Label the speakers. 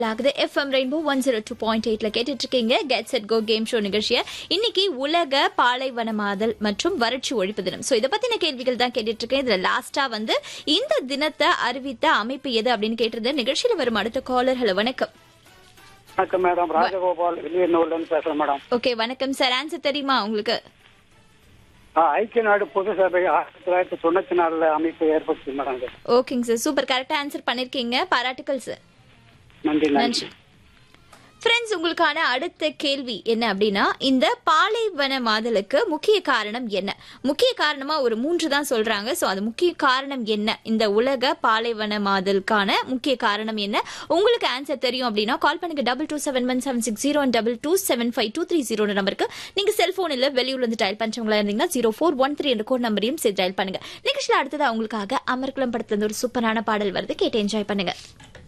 Speaker 1: ஆகுது FM Rainbow one zero two point எயிட்ல கேட்டுட்டு இருக்கீங்க get set go game show நிகழ்ச்சியை இன்னைக்கு உலக பாலைவனமாதல் மற்றும் வறட்சி ஒழிப்பு தினம் சோ இதை பத்தின கேள்விகள் தான் கேட்டுட்டு இருக்கேன் இதுல லாஸ்டா வந்து இந்த தினத்தை அறிவித்த அமைப்பு எது அப்படின்னு கேட்டிருந்த நிகழ்ச்சியில வரும் அடுத்த காலர் ஹலோ வணக்கம்
Speaker 2: வணக்கம் மேடம் ராஜகோபால் வெளியூர்ல இருந்து பேசுறேன் மேடம்
Speaker 1: ஓகே வணக்கம் சார் ஆன்சர் தெரியுமா உங்களுக்கு
Speaker 2: ஆ, ஐக்கிய நாடு பொது சபை ஆயிரத்தி தொள்ளாயிரத்தி தொண்ணூத்தி நாலுல அமைப்பு ஏற்படுத்தி மேடம் இது.
Speaker 1: ஓகேங்க சார் சூப்பர் கரெக்டா ஆன்சர் பண்ணிருக்கீங்க பாராட்டுக்கள் சார்
Speaker 2: நன்றி நன்றி
Speaker 1: நன்றி ஃப்ரெண்ட்ஸ் உங்களுக்கான அடுத்த கேள்வி என்ன அப்படின்னா இந்த பாலைவன மாதலுக்கு முக்கிய காரணம் என்ன முக்கிய காரணமா ஒரு மூன்று தான் சொல்றாங்க சோ அது முக்கிய காரணம் என்ன இந்த உலக பாலைவன மாதலுக்கான முக்கிய காரணம் என்ன உங்களுக்கு ஆன்சர் தெரியும் அப்படின்னா கால் பண்ணுங்க double two seven one seven six zero double two seven five two three zero நம்பருக்கு நீங்க செல்போன் இல்ல வெளியூர்ல இருந்து டயல் பண்றவங்களா இருந்தீங்கன்னா ஜீரோ ஃபோர் ஒன் த்ரீ என்ற கோட் நம்பரையும் சேர்த்து டயல் பண்ணுங்க நிகழ்ச்சியில் அடுத்ததா உங்களுக்காக அமர்குளம் படத்துல இருந்து ஒரு சூப்பரான பாடல் வருது கேட்டு என்ஜாய் பண்ணுங்க